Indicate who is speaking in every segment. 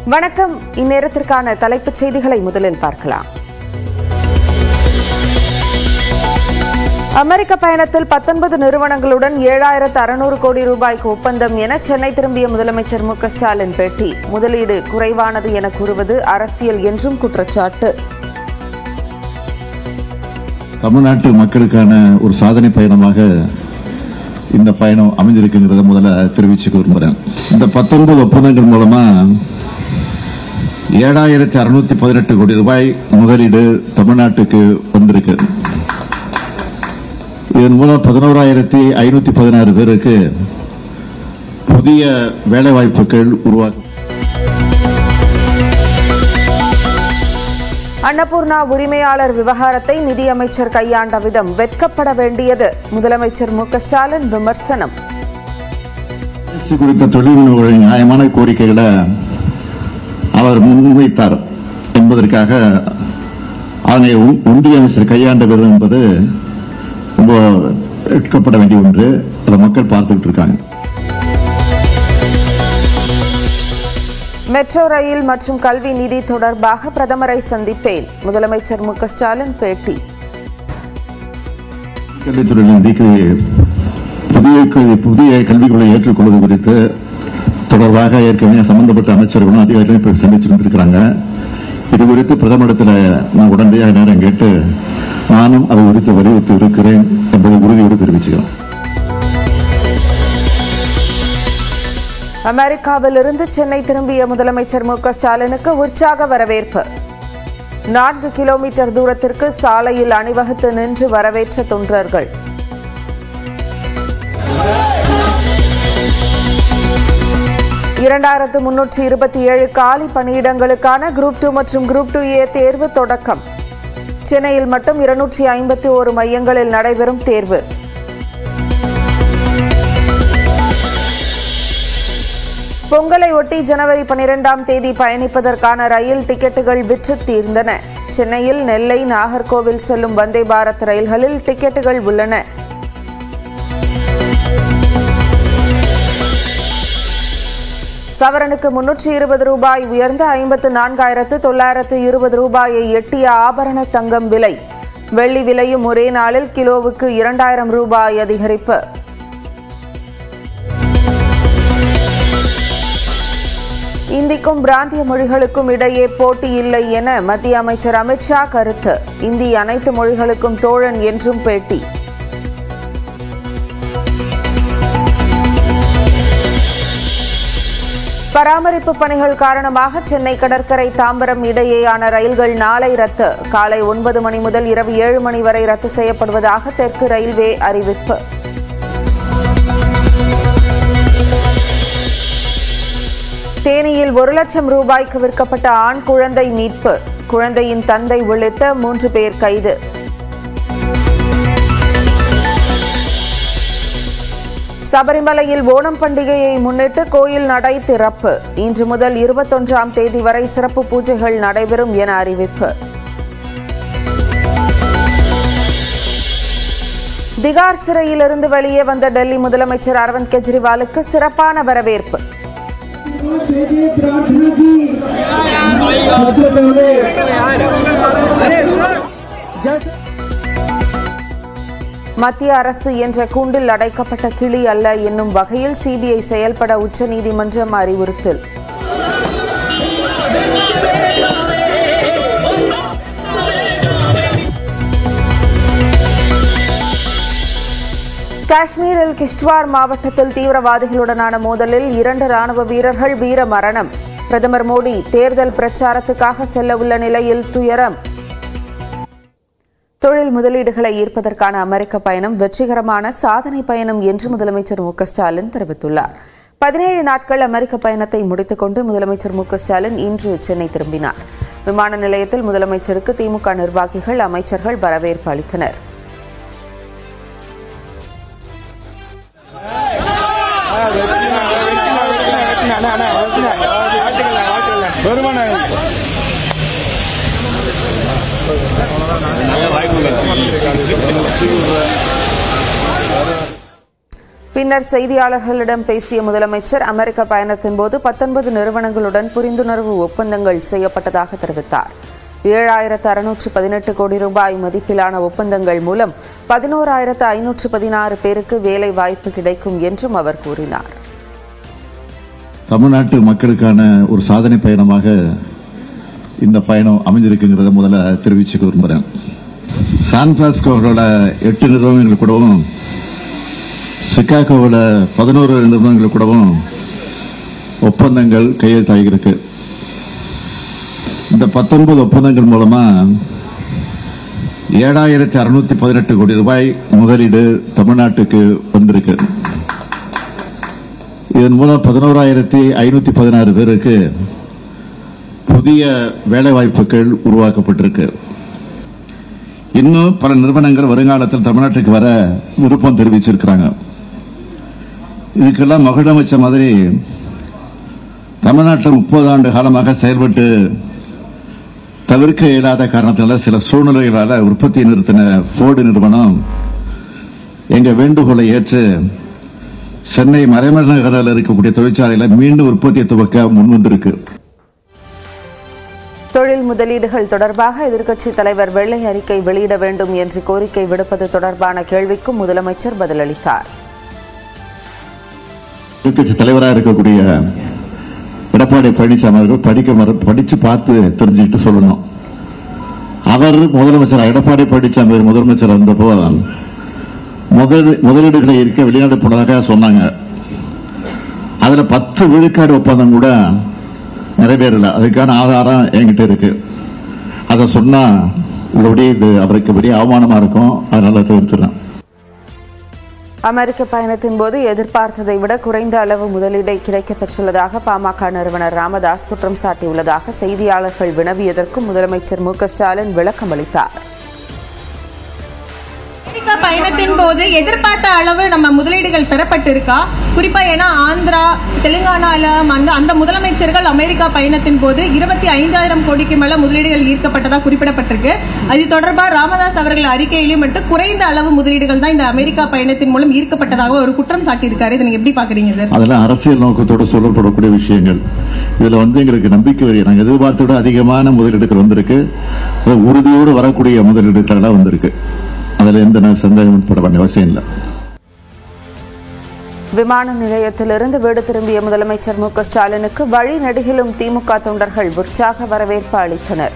Speaker 1: வணக்கம் இந்நேரத்திற்கான தலைப்புச் செய்திகளை முதலில் பார்க்கலாம் அமெரிக்க பயணத்தில் பத்தொன்பது நிறுவனங்களுடன் ஏழாயிரத்து அறுநூறு கோடி ரூபாய்க்கு ஒப்பந்தம் என சென்னை திரும்பிய முதலமைச்சர் மு க ஸ்டாலின் பேட்டி முதலீடு குறைவானது என கூறுவது அரசியல் என்றும் குற்றச்சாட்டு
Speaker 2: தமிழ்நாட்டு மக்களுக்கான ஒரு சாதனை பயணமாக இந்த பயணம் அமைஞ்சிருக்குங்கிறத முதல்ல தெரிவிச்சுக்க விரும்புகிறேன் இந்த பத்தொன்பது ஒப்பந்தங்கள் மூலமா ஏழாயிரத்தி அறுநூத்தி பதினெட்டு கோடி ரூபாய் முதலீடு தமிழ்நாட்டுக்கு வந்திருக்கு இதன் மூலம் பதினோராயிரத்தி ஐநூத்தி பதினாறு பேருக்கு புதிய வேலைவாய்ப்புகள் உருவாக்கும்
Speaker 1: அன்னபூர்ணா உரிமையாளர் விவகாரத்தை நிதியமைச்சர் கையாண்ட விதம் வெட்கப்பட வேண்டியது முதலமைச்சர் மு க ஸ்டாலின் விமர்சனம்
Speaker 2: அரசு குறித்த தொழில்நுட்ப நியாயமான கோரிக்கைகளை அவர் முன்வைத்தார் என்பதற்காக அதனை ஒ- ஒன்றிய அமைச்சர் கையாண்ட விதம் என்பது ரொம்ப வெட்கப்பட வேண்டிய ஒன்று அதை மக்கள் பார்த்துட்டு இருக்காங்க
Speaker 1: மெட்ரோ ரயில் மற்றும் கல்வி நிதி தொடர்பாக பிரதமரை சந்திப்பேன் முதலமைச்சர் மு க ஸ்டாலின் பேட்டி
Speaker 2: கல்வித்துறை நிதிக்கு புதிய கல்வி- புதிய கல்விக் கொள்கை ஏற்றுக்கொள்வது குறித்து தொடர்பாக ஏற்கனவே சம்பந்தப்பட்ட அமைச்சர்களும் அதிகாரிகளும் இப்ப சந்திச்சிருந்திருக்கிறாங்க இது குறித்து பிரதமரிடத்தில் நான் உடனடியாக நேரம் கேட்டு நானும் அது குறித்து வலியுறுத்தி இருக்கிறேன் என்பதை உறுதியோடு தெரிவிச்சுக்கிறேன்
Speaker 1: அமெரிக்காவிலிருந்து சென்னை திரும்பிய முதலமைச்சர் மு க ஸ்டாலினுக்கு உற்சாக வரவேற்பு நான்கு கிலோமீட்டர் தூரத்திற்கு சாலையில் அணிவகுத்து நின்று வரவேற்ற தொண்டர்கள் இரண்டாயிரத்து முன்னூற்றி இருபத்தி ஏழு காலி பணியிடங்களுக்கான குரூப் டூ மற்றும் குரூப் டூ ஏ தேர்வு தொடக்கம் சென்னையில் மட்டும் இருநூற்றி ஐம்பத்தி ஓரு மையங்களில் நடைபெறும் தேர்வு பொங்கலை ஒட்டி ஜனவரி பனிரெண்டாம் தேதி பயணிப்பதற்கான ரயில் டிக்கெட்டுகள் விற்று தீர்ந்தன சென்னையில் நெல்லை நாகர்கோவில் செல்லும் வந்தே பாரத் ரயில்களில் டிக்கெட்டுகள் உள்ளன சவரனுக்கு முன்னூற்றி இருபது ரூபாய் உயர்ந்து ஐம்பத்து நான்காயிரத்து தொள்ளாயிரத்து இருபது ரூபாயை எட்டிய ஆபரண தங்கம் விலை வெள்ளி விலையும் ஒரே நாளில் கிலோவுக்கு இரண்டாயிரம் ரூபாய் அதிகரிப்பு இந்திக்கும் பிராந்திய மொழிகளுக்கும் இடையே போட்டி இல்லை என மத்திய அமைச்சர் அமித்ஷா கருத்து இந்தி அனைத்து மொழிகளுக்கும் தோழன் என்றும் பேட்டி பராமரிப்பு பணிகள் காரணமாக சென்னை கடற்கரை தாம்பரம் இடையேயான ரயில்கள் நாளை ரத்து காலை ஒன்பது மணி முதல் இரவு ஏழு மணி வரை ரத்து செய்யப்படுவதாக தெற்கு ரயில்வே அறிவிப்பு தேனியில் ஒரு லட்சம் ரூபாய்க்கு விற்கப்பட்ட ஆண் குழந்தை மீட்பு குழந்தையின் தந்தை உள்ளிட்ட மூன்று பேர் கைது சபரிமலையில் ஓணம் பண்டிகையை முன்னிட்டு கோயில் நடை திறப்பு இன்று முதல் இருபத்தொன்றாம் தேதி வரை சிறப்பு பூஜைகள் நடைபெறும் என அறிவிப்பு திகார் சிறையிலிருந்து வெளியே வந்த டெல்லி முதலமைச்சர் அரவிந்த் கெஜ்ரிவாலுக்கு சிறப்பான வரவேற்பு
Speaker 3: मेरी प्रार्थना की सबसे पहले जैसे
Speaker 1: மத்திய அரசு என்ற கூண்டில் அடைக்கப்பட்ட கிளி அல்ல என்னும் வகையில் சிபிஐ செயல்பட உச்சநீதிமன்றம் அறிவுறுத்தல் காஷ்மீரில் கிஷ்ட்வார் மாவட்டத்தில் தீவிரவாதிகளுடனான மோதலில் இரண்டு ராணுவ வீரர்கள் வீர மரணம் பிரதமர் மோடி தேர்தல் பிரச்சாரத்துக்காக செல்ல உள்ள நிலையில் துயரம் தொழில் முதலீடுகளை ஈர்ப்பதற்கான அமெரிக்க பயணம் வெற்றிகரமான சாதனை பயணம் என்று முதலமைச்சர் மு க ஸ்டாலின் தெரிவித்துள்ளார் பதினேழு நாட்கள் அமெரிக்க பயணத்தை முடித்துக்கொண்டு முதலமைச்சர் மு க ஸ்டாலின் இன்று சென்னை திரும்பினார் விமான நிலையத்தில் முதலமைச்சருக்கு திமுக நிர்வாகிகள் அமைச்சர்கள் வரவேற்பு அளித்தனர் பின்னர் செய்தியாளர்களிடம் பேசிய முதலமைச்சர் அமெரிக்க பயணத்தின் போது பத்தொன்பது நிறுவனங்களுடன் புரிந்துணர்வு ஒப்பந்தங்கள் செய்யப்பட்டதாக தெரிவித்தார் ஏழாயிரத்து அறுநூற்று பதினெட்டு கோடி ரூபாய் மதிப்பிலான ஒப்பந்தங்கள் மூலம் பதினோராயிரத்து ஐநூற்று பதினாறு பேருக்கு வேலை வாய்ப்பு கிடைக்கும் என்றும் அவர் கூறினார்
Speaker 2: தமிழ்நாட்டு மக்களுக்கான ஒரு சாதனை பயணமாக இந்த பயணம் அமைஞ்சிருக்குங்கிறத முதல்ல தெரிவிச்சுக்க விரும்புகிறேன் சான் பிரான்ஸ்கோவோட எட்டு நிறுவனங்கள் கூடவும் சிகாகோவில் பதினோரு நிறுவனங்கள் கூடவும் ஒப்பந்தங்கள் கையெழுத்தாகியிருக்கு இந்த பத்தொன்பது ஒப்பந்தங்கள் மூலமா ஏழாயிரத்தி அறுநூத்தி பதினெட்டு கோடி ரூபாய் முதலீடு தமிழ்நாட்டுக்கு வந்திருக்கு இதன் மூலம் பதினோராயிரத்தி ஐநூத்தி பதினாறு பேருக்கு புதிய வேலைவாய்ப்புகள் உருவாக்கப்பட்டிருக்கு இன்னும் பல நிறுவனங்கள் வருங்காலத்தில் தமிழ்நாட்டுக்கு வர விருப்பம் தெரிவிச்சிருக்கிறாங்க இதுக்கெல்லாம் மகிழமைச்ச மாதிரி தமிழ்நாட்டில் முப்பது ஆண்டு காலமாக செயல்பட்டு தவிர்க்க இயலாத காரணத்தினால சில சூழ்நிலைகளால உற்பத்தியை நிறுத்தின போர்டு நிறுவனம் எங்க வேண்டுகோளை ஏற்று சென்னை மறைமலை நகரில் இருக்கக்கூடிய தொழிற்சாலையில மீண்டும் உற்பத்தியை துவக்க முன்வந்திருக்கு
Speaker 1: தொழில் முதலீடுகள் தொடர்பாக எதிர்க்கட்சித் தலைவர் வெள்ளை அறிக்கை வெளியிட வேண்டும் என்று கோரிக்கை விடுப்பது தொடர்பான கேள்விக்கும் முதலமைச்சர் பதிலளித்தார்
Speaker 2: எதிர்க்கட்சி தலைவராக இருக்கக்கூடிய எடப்பாடி பழனிசாமி அவர்கள் படிக்க மற- படிச்சு பார்த்து தெரிஞ்சுக்கிட்டு சொல்லணும் அவர் முதலமைச்சர் எடப்பாடி பழனிசாமி அவர் முதலமைச்சர் இருந்தப்போ முதல் முதலீடுகளை இருக்க வெளிநாடு போனதாக சொன்னாங்க அதுல பத்து விழுக்காடு ஒப்பந்தம் கூட நிறைவேறல அதுக்கான ஆதாரம் என்கிட்ட இருக்கு அதை சொன்னா இதோடய இது அவருக்கு பெரிய அவமானமா இருக்கும் அதனால தவிர்த்துறேன்
Speaker 1: அமெரிக்க பயணத்தின் போது எதிர்பார்த்ததை விட குறைந்த அளவு முதலீடை கிடைக்கப் பெற்றுள்ளதாக பாமக நிறுவனர் ராமதாஸ் குற்றம் சாட்டியுள்ளதாக செய்தியாளர்கள் வினவியதற்கும் முதலமைச்சர் மு க ஸ்டாலின் விளக்கம் அளித்தார்
Speaker 4: அமெரிக்கா பயணத்தின் போது எதிர்பார்த்த அளவு நம்ம முதலீடுகள் பெறப்பட்டிருக்கா குறிப்பா ஏன்னா ஆந்திரா தெலுங்கானால வந்து அந்த முதலமைச்சர்கள் அமெரிக்கா பயணத்தின் போது இருபத்தி ஐந்தாயிரம் கோடிக்கு மேல முதலீடுகள் ஈர்க்கப்பட்டதா குறிப்பிடப்பட்டிருக்கு அது தொடர்பா ராமதாஸ் அவர்கள் அறிக்கையிலும் மட்டும் குறைந்த அளவு முதலீடுகள் தான் இந்த அமெரிக்கா பயணத்தின் மூலம் ஈர்க்கப்பட்டதாக ஒரு குற்றம் சாட்டியிருக்காரு இதை நீங்க எப்படி பாக்குறீங்க சார்
Speaker 2: அதெல்லாம் அரசியல் நோக்கத்தோடு சொல்லப்படக்கூடிய விஷயங்கள் இதுல வந்து எங்களுக்கு நம்பிக்கை வரைய நாங்க எதிர்பார்த்த விட அதிகமான முதலீடுகள் வந்திருக்கு அது உறுதியோடு வரக்கூடிய முதலீடுகள் எல்லாம் வந்திருக்கு அதுல எந்த ந- சந்தேகம் பட வேண்டிய அவசியம் இல்லை
Speaker 1: விமான நிலையத்திலிருந்து வீடு திரும்பிய முதலமைச்சர் மு க ஸ்டாலினுக்கு வழி நெடுகிலும் திமுக தொண்டர்கள் உற்சாக வரவேற்பு அளித்தனர்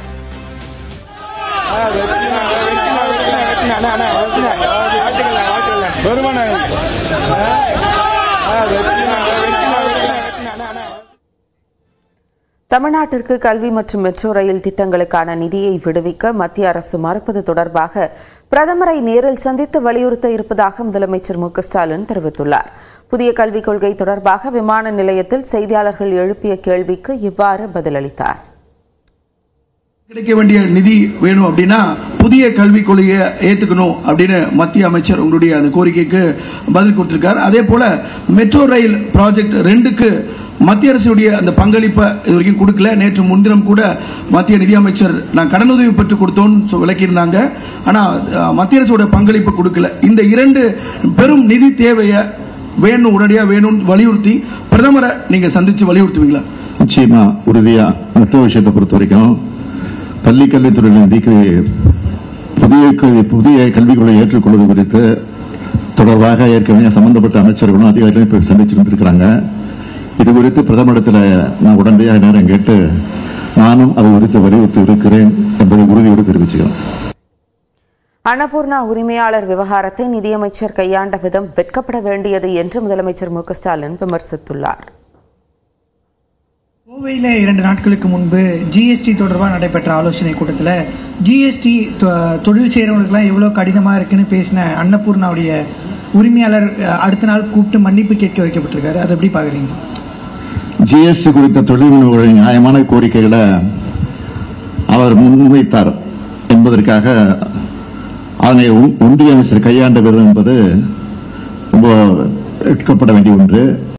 Speaker 1: தமிழ்நாட்டிற்கு கல்வி மற்றும் மெட்ரோ ரயில் திட்டங்களுக்கான நிதியை விடுவிக்க மத்திய அரசு மறுப்பது தொடர்பாக பிரதமரை நேரில் சந்தித்து வலியுறுத்த இருப்பதாக முதலமைச்சர் மு க ஸ்டாலின் தெரிவித்துள்ளார் புதிய கல்விக் கொள்கை தொடர்பாக விமான நிலையத்தில் செய்தியாளர்கள் எழுப்பிய கேள்விக்கு இவ்வாறு பதிலளித்தார்
Speaker 5: கிடைக்க வேண்டிய நிதி வேணும் அப்படின்னா புதிய கல்விக் கொள்கையை ஏத்துக்கணும் அப்படின்னு மத்திய அமைச்சர் உங்களுடைய அந்த கோரிக்கைக்கு பதில் கொடுத்திருக்கார் அதே போல மெட்ரோ ரயில் ப்ராஜெக்ட் ரெண்டுக்கு மத்திய அரசுடைய அந்த பங்களிப்பை இது வரைக்கும் கொடுக்கல நேற்று முன்தினம் கூட மத்திய நிதியமைச்சர் நான் கடனுதவி பெற்று கொடுத்தோம்னு சொ- விளக்கியிருந்தாங்க ஆனா அஹ், மத்திய அரசோட பங்களிப்பு கொடுக்கல இந்த இரண்டு பெரும் நிதி தேவையை வேணும் உடனடியா வேணும்னு வலியுறுத்தி பிரதமரை நீங்க சந்திச்சு வலியுறுத்துவீங்களா
Speaker 2: நிச்சயமா உறுதியா மற்ற விஷயத்தை பொறுத்த வரைக்கும் பள்ளி கல்வித்துறை நிதிக்கு புதிய கல்வி- புதிய கல்விக் கொள்கை ஏற்றுக்கொள்வது குறித்து தொடர்பாக ஏற்கனவே சம்பந்தப்பட்ட அமைச்சர்களும் அதிகாரிகளும் இப்ப சந்திச்சிருந்திருக்கிறாங்க இது குறித்து பிரதமரிடத்தில் நான் உடனடியாக நேரம் கேட்டு நானும் அது குறித்து வலியுறுத்தி இருக்கிறேன் என்பதை உறுதியோடு தெரிவிச்சுக்கிறேன்
Speaker 1: அன்னபூர்ணா உரிமையாளர் விவகாரத்தை நிதியமைச்சர் கையாண்ட விதம் வெட்கப்பட வேண்டியது என்று முதலமைச்சர் மு க ஸ்டாலின் விமர்சித்துள்ளார்
Speaker 6: கோவையில் இரண்டு நாட்களுக்கு முன்பு ஜிஎஸ்டி தொடர்பாக நடைபெற்ற ஆலோசனை கூட்டத்தில் ஜிஎஸ்டி தொழில் செய்கிறவங்களுக்குலாம் எவ்வளோ கடினமாக இருக்குன்னு பேசின அன்னபூர்ணாவுடைய உரிமையாளர் அஹ், அடுத்த நாள் கூப்பிட்டு மன்னிப்பு கேட்க வைக்கப்பட்டிருக்காரு அதை எப்படி பார்க்குறீங்க
Speaker 2: ஜிஎஸ்டி குறித்த தொழில் முனைவோரின் நியாயமான கோரிக்கைகளை அவர் முன்வைத்தார் என்பதற்காக அதனை ஒ- ஒன்றிய அமைச்சர் கையாண்ட விதம் என்பது ரொம்ப எடுக்கப்பட வேண்டிய ஒன்று